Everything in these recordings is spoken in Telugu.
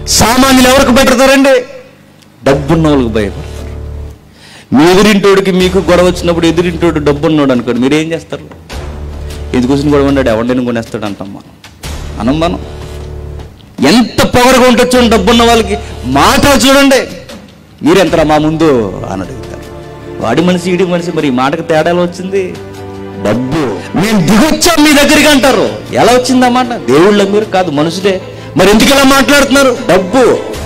సామాన్యులు ఎవరికి భయపడతారండి డబ్బున్న వాళ్ళకి భయపడతారు మీ ఎదురింటోడికి మీకు గొడవ వచ్చినప్పుడు ఎదురింటోడు డబ్బు ఉన్నాడు అనుకోండి మీరు ఏం చేస్తారు ఎందుకోసం గొడవ ఉన్నాడు ఎవరిని కొనేస్తాడు అంటాం మనం అనం మనం ఎంత పొగరగా ఉంటుంది చూడండి డబ్బున్న వాళ్ళకి మాట చూడండి మీరెంతరా మా ముందు అని అడుగుతారు వాడి మనిషి ఈడి మనిషి మరి ఈ మాటకు తేడాలు వచ్చింది డబ్బు మేము దిగొచ్చాం మీ దగ్గరికి అంటారు ఎలా వచ్చింది మాట దేవుళ్ళ మీరు కాదు మనుషులే మరి ఎందుకు ఇలా మాట్లాడుతున్నారు డబ్బు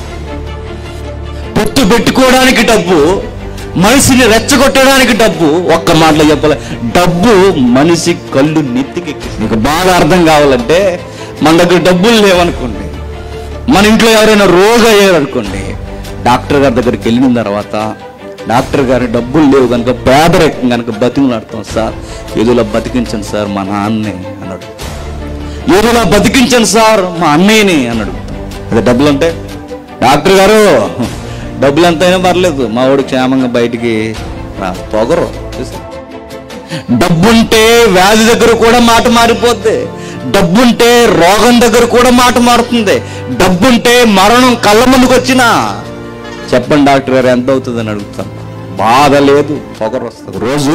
పొత్తు పెట్టుకోవడానికి డబ్బు మనిషిని రెచ్చగొట్టడానికి డబ్బు ఒక్క మాటలో చెప్పాలి డబ్బు మనిషి కళ్ళు నెత్తికెక్కి మీకు బాగా అర్థం కావాలంటే మన దగ్గర డబ్బులు లేవనుకోండి మన ఇంట్లో ఎవరైనా రోగ అయ్యారనుకోండి డాక్టర్ గారి దగ్గరికి వెళ్ళిన తర్వాత డాక్టర్ గారి డబ్బులు లేవు కనుక పేదరికం కనుక బతిమలాడతాం సార్ ఏదోలా బతికించండి సార్ మా నాన్నే అన్నాడు ఏదోలా బతికించండి సార్ మా అన్నయ్యని అన్నాడు అదే డబ్బులు అంటే డాక్టర్ గారు డబ్బులు ఎంతైనా పర్లేదు మా వాడు క్షేమంగా బయటికి రా పొగరు చూసా డబ్బుంటే వ్యాధి దగ్గర కూడా మాట మారిపోద్ది డబ్బుంటే రోగం దగ్గర కూడా మాట మారుతుంది డబ్బుంటే మరణం కళ్ళ ముందుకు వచ్చినా చెప్పండి డాక్టర్ గారు ఎంత అవుతుందని అడుగుతాను బాధ లేదు పొగరు వస్తుంది రోజు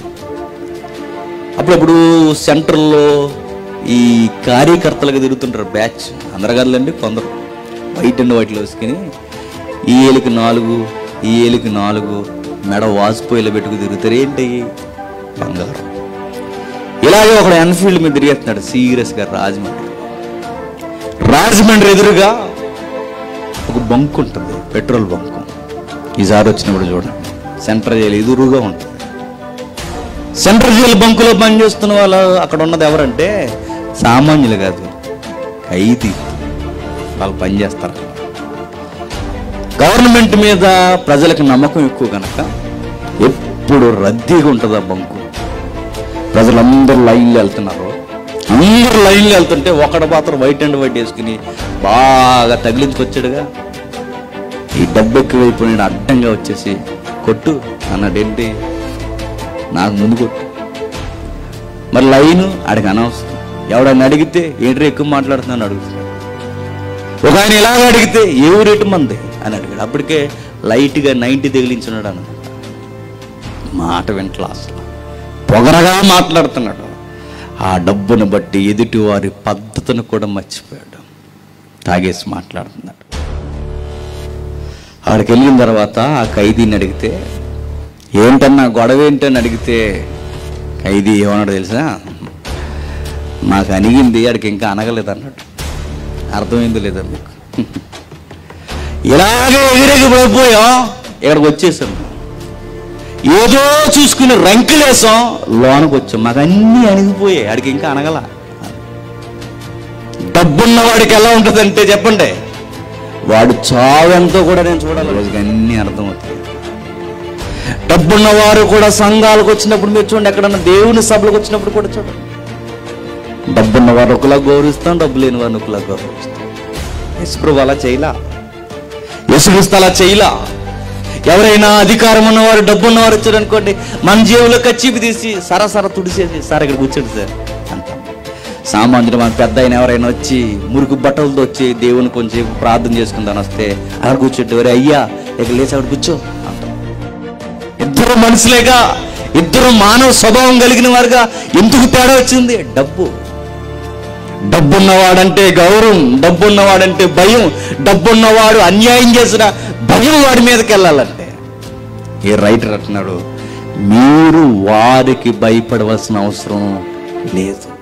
అప్పుడప్పుడు సెంటర్లో ఈ కార్యకర్తలుగా తిరుగుతుంటారు బ్యాచ్ అందరు కదలండి కొందరు వైట్ అండ్ వైట్లో వేసుకుని ఈ ఏలికి నాలుగు ఈ ఏలికి నాలుగు మెడ వాసిపోయేలా పెట్టుకు తిరుగుతారు ఏంటి బంగారం ఇలాగే ఒకడు ఎన్ఫీల్డ్ మీద తిరిగేస్తున్నాడు సీరియస్గా రాజమండ్రి రాజమండ్రి ఎదురుగా ఒక బంక్ ఉంటుంది పెట్రోల్ బంక్ ఈసారి వచ్చినప్పుడు చూడండి సెంట్రల్ జైలు ఎదురుగా ఉంటుంది సెంట్రల్ జైలు బంకులో పనిచేస్తున్న వాళ్ళు అక్కడ ఉన్నది ఎవరంటే సామాన్యులు కాదు ఖైదీ వాళ్ళు పనిచేస్తారు అక్కడ. గవర్నమెంట్ మీద ప్రజలకు నమ్మకం ఎక్కువ కనుక ఎప్పుడు రద్దీగా ఉంటుంది ఆ బంకు ప్రజలందరూ లైన్లో వెళ్తున్నారు అందరూ లైన్లో వెళ్తుంటే ఒకడు మాత్రం వైట్ అండ్ వైట్ వేసుకుని బాగా తగిలించుకొచ్చాడుగా ఈ డబ్బు ఎక్కువైపోయిన అడ్డంగా వచ్చేసి కొట్టు అన్నాడు ఏంటి నాకు ముందు కొట్టు మరి లైన్ ఆడికి అనవసరం ఎవడన్నా అడిగితే ఏంటి ఎక్కువ మాట్లాడుతున్నాను అడుగుతున్నాడు ఒక ఆయన ఇలాగ అడిగితే ఏ రేటు మంది అని అడిగాడు అప్పటికే లైట్గా నైంటీ తగిలించున్నాడు అన్నమాట మాట వింటలా అసలు పొగరగా మాట్లాడుతున్నాడు ఆ డబ్బును బట్టి ఎదుటి వారి పద్ధతిని కూడా మర్చిపోయాడు తాగేసి మాట్లాడుతున్నాడు ఆడికి వెళ్ళిన తర్వాత ఆ ఖైదీని అడిగితే ఏంటన్నా గొడవ ఏంటని అడిగితే ఖైదీ ఏమన్నాడు తెలుసా నాకు అనిగింది ఆడికి ఇంకా అనగలేదు అన్నాడు అర్థమైంది లేదా మీకు ఇలాగే ఎగిరెగి పడిపోయాం ఇక్కడికి వచ్చేసాం ఏదో చూసుకుని రంకులేసాం లోనకు వచ్చాం మాకు అన్నీ అణిగిపోయాయి ఆడికి ఇంకా అనగల డబ్బున్న వాడికి ఎలా ఉంటుందంటే చెప్పండి వాడు చావెంతో కూడా నేను చూడాలి రోజుకి అన్నీ అర్థమవుతాయి డబ్బున్న వారు కూడా సంఘాలకు వచ్చినప్పుడు మీరు చూడండి ఎక్కడన్నా దేవుని సభలకు వచ్చినప్పుడు కూడా చూడండి డబ్బున్న వారు ఒకలా గౌరవిస్తాం డబ్బు లేని వారిని ఒకలా గౌరవిస్తాం యశ్ప్రభు అలా చేయలా యశుక్రీస్తు అలా చేయలా ఎవరైనా అధికారం ఉన్నవారు డబ్బు ఉన్నవారు వచ్చారు అనుకోండి మన జేబులో కచ్చిపి తీసి సరసర తుడిసేసి సార్ ఇక్కడ కూర్చోండి సార్ అంటాం సామాన్యుడు మన పెద్ద ఆయన ఎవరైనా వచ్చి మురికి బట్టలతో వచ్చి దేవుని కొంచెం ప్రార్థన చేసుకుందాని వస్తే అక్కడ కూర్చోండి ఎవరే అయ్యా ఇక్కడ లేచి అక్కడ కూర్చో అంటాం ఇద్దరు మనుషులేగా ఇద్దరు మానవ స్వభావం కలిగిన వారుగా ఎందుకు తేడా వచ్చింది డబ్బు డబ్బున్నవాడంటే గౌరవం డబ్బున్నవాడంటే భయం డబ్బున్నవాడు అన్యాయం చేసిన భయం వాడి మీదకి వెళ్ళాలంటే ఈ రైటర్ అంటున్నాడు మీరు వారికి భయపడవలసిన అవసరం లేదు